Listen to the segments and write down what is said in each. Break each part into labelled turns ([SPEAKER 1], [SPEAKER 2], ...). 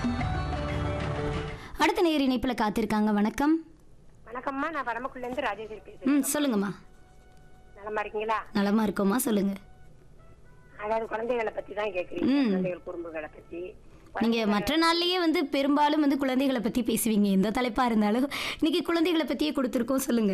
[SPEAKER 1] அடுத்த நேர் இணைப்புல காத்திருக்காங்க வணக்கம்
[SPEAKER 2] வணக்கம்மா நான் பரமக்குள்ள இருந்து ராஜேஸ்வரி பேசுறேன்
[SPEAKER 1] ம் சொல்லுங்கம்மா
[SPEAKER 2] நலமா இருக்கீங்களா
[SPEAKER 1] நலமா இருக்கோமா சொல்லுங்க
[SPEAKER 2] அதாவது குழந்தைகளை பத்தி தான் கேக்குறீங்க
[SPEAKER 1] ம்.
[SPEAKER 2] குழந்தைகள் குறும்புகளை பத்தி
[SPEAKER 1] நீங்க மற்ற நாள்லயே வந்து பெரும்பாலும் வந்து குழந்தைகளை பத்தி பேசுவீங்க எந்த தலைப்பா இருந்தாலும் இன்னைக்கு குழந்தைகளை பத்தியே கொடுத்துருக்கோம் சொல்லுங்க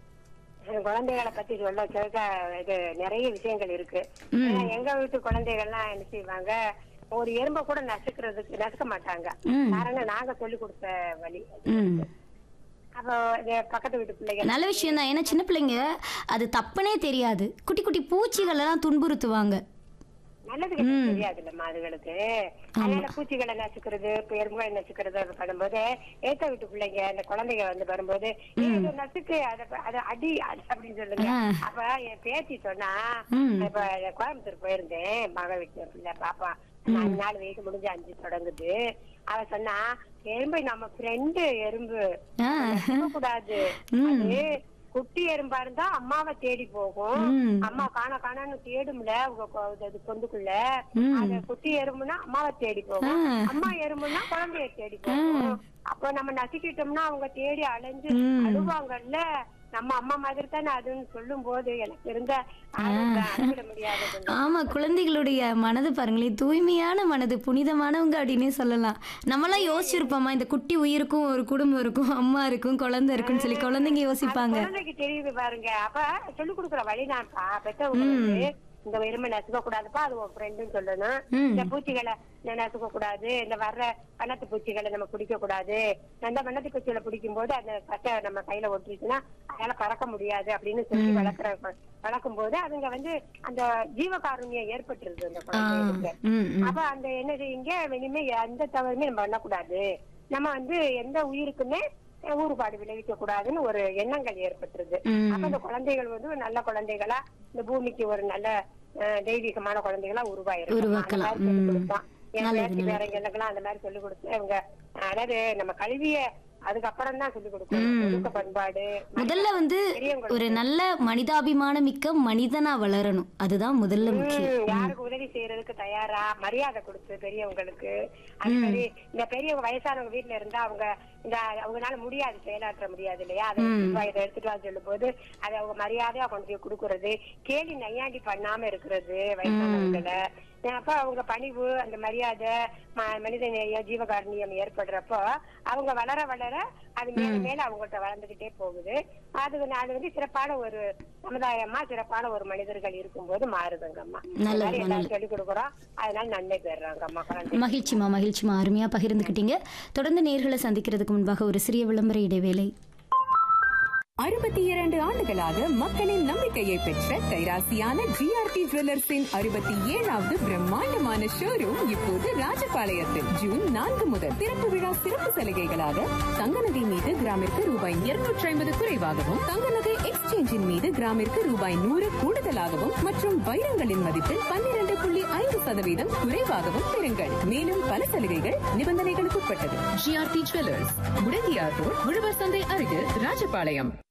[SPEAKER 2] அஹ் குழந்தைகளை பத்தி சொல்ல கேட்க இது நிறைய விஷயங்கள் இருக்கு ஏன்னா எங்க வீட்டு குழந்தைகள்லாம் என்ன செய்வாங்க ஒரு எறும்ப கூட நசுக்கிறதுக்கு நசுக்க மாட்டாங்க
[SPEAKER 1] ம்.
[SPEAKER 2] காரணம் நாங்க சொல்லி கொடுத்த வழி
[SPEAKER 1] ம்
[SPEAKER 2] அப்போ இந்த பக்கத்து வீட்டு பிள்ளைங்க
[SPEAKER 1] நல்ல விஷயம் தான் ஏன்னா சின்ன பிள்ளைங்க அது தப்புனே தெரியாது குட்டி குட்டி பூச்சிகள் எல்லாம் துன்புறுத்துவாங்க
[SPEAKER 2] நல்லது கெட்டது தெரியாது இல்லம்மா அதுகளுக்கு அதனால பூச்சிகளை நசுக்கிறது இப்ப எறும்புகளை நசுக்கிறது அது பண்ணும்போது ஏத்த வீட்டு பிள்ளைங்க இந்த குழந்தைங்க வந்து வரும்போது "ஏய், இது நசுக்கு அத அத அடி அது அப்படின்னு சொல்லுங்க
[SPEAKER 1] ஆ.
[SPEAKER 2] அப்ப என் பேத்தி சொன்னா
[SPEAKER 1] ம்.
[SPEAKER 2] இப்ப கோயம்புத்தூர் போயிருந்தேன் மக வீட்டு பிள்ளை பாப்பா நாலு நாள் வயசு முடிஞ்சு அஞ்சு தொடங்குது அவ சொன்னா எறும்பு நம்ம ஃப்ரெண்டு எறும்பு
[SPEAKER 1] ஆ.
[SPEAKER 2] கூடாது அது குட்டி எறும்பா இருந்தா அம்மாவை தேடி போகும்
[SPEAKER 1] ம்.
[SPEAKER 2] அம்மா காண காணன்னு தேடும்ல உங்க கொ- இது பொந்துக்குள்ள
[SPEAKER 1] ம்.
[SPEAKER 2] அது குட்டி எறும்புனா அம்மாவை தேடி போகும்
[SPEAKER 1] ஆ.
[SPEAKER 2] அம்மா எறும்புனா குழந்தைய தேடி போகும் அப்போ நம்ம நசுக்கிட்டோம்னா அவங்க தேடி அலைஞ்சு
[SPEAKER 1] ம்.
[SPEAKER 2] அழுவாங்கல்ல நம்ம அம்மா மாதிரி தானே அதுன்னு சொல்லும் போது எனக்கு இருந்த ஆனந்தம் அளவிட முடியாது
[SPEAKER 1] ஆமா குழந்தைகளுடைய மனது பாருங்களேன் தூய்மையான மனது புனிதமானவங்க அப்படின்னே சொல்லலாம் நம்மளாம் யோசிச்சிருப்போமா இந்த குட்டி உயிருக்கும் ஒரு குடும்பம் இருக்கும் அம்மா இருக்கும் குழந்தை இருக்குன்னு சொல்லி குழந்தைங்க யோசிப்பாங்க
[SPEAKER 2] குழந்தைக்கு தெரியுது பாருங்க அப்ப சொல்லி கொடுக்குற வழிதான்ப்பா பெற்றவங்க வந்து இந்த எருமை நசுக்க கூடாதுப்பா அது உன் ஃப்ரெண்டுன்னு சொல்லணும்
[SPEAKER 1] ம்.
[SPEAKER 2] இந்த பூச்சிகளை ந- நசுக்க கூடாது இந்த வர்ற வண்ணத்து பூச்சிகளை நம்ம பிடிக்க கூடாது அந்த வண்ணத்து பூச்சிகளை பிடிக்கும் போது அந்த கட்டை நம்ம கையில ஒட்டிச்சுன்னா அதனால பறக்க முடியாது அப்படின்னு சொல்லி வளர்க்குற வளர்க்கும் போது அதுங்க வந்து அந்த ஜீவகாருண்யம் ஏற்பட்டுருது அந்த
[SPEAKER 1] ஆ,
[SPEAKER 2] குழந்தைகளுக்கு
[SPEAKER 1] ம், ம்.
[SPEAKER 2] அப்ப அந்த என்ன செய்யுங்க இனிமே எந்த தவறுமே நம்ம பண்ணக்கூடாது நம்ம வந்து எந்த உயிருக்குமே அஹ், ஊறுபாடு விளைவிக்க கூடாதுன்னு ஒரு எண்ணங்கள் ஏற்பட்டுருது
[SPEAKER 1] ம்.
[SPEAKER 2] அப்ப அந்த குழந்தைகள் வந்து ஒரு நல்ல குழந்தைகளா இந்த பூமிக்கு ஒரு நல்ல அஹ், தெய்வீகமான குழந்தைகளா உருவாயிருக்கு
[SPEAKER 1] உருவாக்கலாம்.
[SPEAKER 2] அந்த மாதிரி சொல்லிக்
[SPEAKER 1] ம்.
[SPEAKER 2] கொடுத்தோம். என்
[SPEAKER 1] நல்லது,
[SPEAKER 2] பேத்தி
[SPEAKER 1] நல்லது.
[SPEAKER 2] பேரங்களுக்கெல்லாம் அந்த மாதிரி சொல்லி கொடுத்து அவங்க அதாவது நம்ம கல்விய அதுக்கப்புறம் தான் சொல்லி கொடுக்கணும் ஒழுக்க பண்பாடு
[SPEAKER 1] முதல்ல வந்து
[SPEAKER 2] பெரியவங்களுக்கு.
[SPEAKER 1] ஒரு நல்ல மனிதாபிமானம் மிக்க மனிதனா வளரணும் அதுதான் முதல்ல முக்கியம்
[SPEAKER 2] ம், யாருக்கு உதவி செய்யறதுக்கு தயாரா மரியாதை கொடுத்து பெரியவங்களுக்கு அது மாதிரி இந்த பெரியவங்க வயசானவங்க வீட்டுல இருந்தா அவங்க இந்த அவங்களால முடியாது செயலாற்ற முடியாது இல்லையா அதை எடுத்துட்டு வா, இதை எடுத்துட்டு வா சொல்லும் போது அதை அவங்க மரியாதையா கொண்டு போய் கொடுக்கறது கேலி நையாண்டி பண்ணாம இருக்கிறது வயசானவங்களை அப்ப அவங்க பணிவு அந்த மரியாதை ம- மனித நேயம் ஜீவகாருண்யம் ஏற்படுறப்போ அவங்க வளர வளர அது மேல மேல அவங்கள்ட்ட வளர்ந்துகிட்டே போகுது அது வந்து- அது வந்து சிறப்பான ஒரு சமுதாயமா சிறப்பான ஒரு மனிதர்கள் இருக்கும்போது மாறுதுங்கம்மா
[SPEAKER 1] நல்லது,
[SPEAKER 2] இந்த மாதிரி
[SPEAKER 1] நல்லது.
[SPEAKER 2] எல்லாரும் சொல்லிக் கொடுக்குறோம் அதனால நன்மை பெறுறாங்கம்மா குழந்தை
[SPEAKER 1] மகிழ்ச்சிமா மகிழ்ச்சிமா அருமையா பகிர்ந்துக்கிட்டீங்க தொடர்ந்து நேர்களை சந்திக்கிறதுக்கு முன்பாக ஒரு சிறிய விளம்பர இடைவேளை
[SPEAKER 3] அறுபத்தி இரண்டு ஆண்டுகளாக மக்களின் நம்பிக்கையை பெற்ற கைராசியான ஜிஆர்டி ஜுவல்லர்ஸின் அறுபத்தி ஏழாவது பிரம்மாண்டமான ஷோரூம் இப்போது ராஜபாளையத்தில் ஜூன் நான்கு முதல் திறப்பு விழா சிறப்பு சலுகைகளாக தங்க நகை மீது கிராமிற்கு ரூபாய் இருநூற்றி ஐம்பது குறைவாகவும் தங்க நகை எக்ஸ்சேஞ்சின் மீது கிராமிற்கு ரூபாய் நூறு கூடுதலாகவும் மற்றும் வைரங்களின் மதிப்பில் பன்னிரண்டு புள்ளி ஐந்து சதவீதம் குறைவாகவும் பெறுங்கள் மேலும் பல சலுகைகள் நிபந்தனைகளுக்கு உட்பட்டது ஜிஆர்டி ஜுவல்லர்ஸ் முடங்கியார் ரோட் உழவர் சந்தை அருகில் ராஜபாளையம்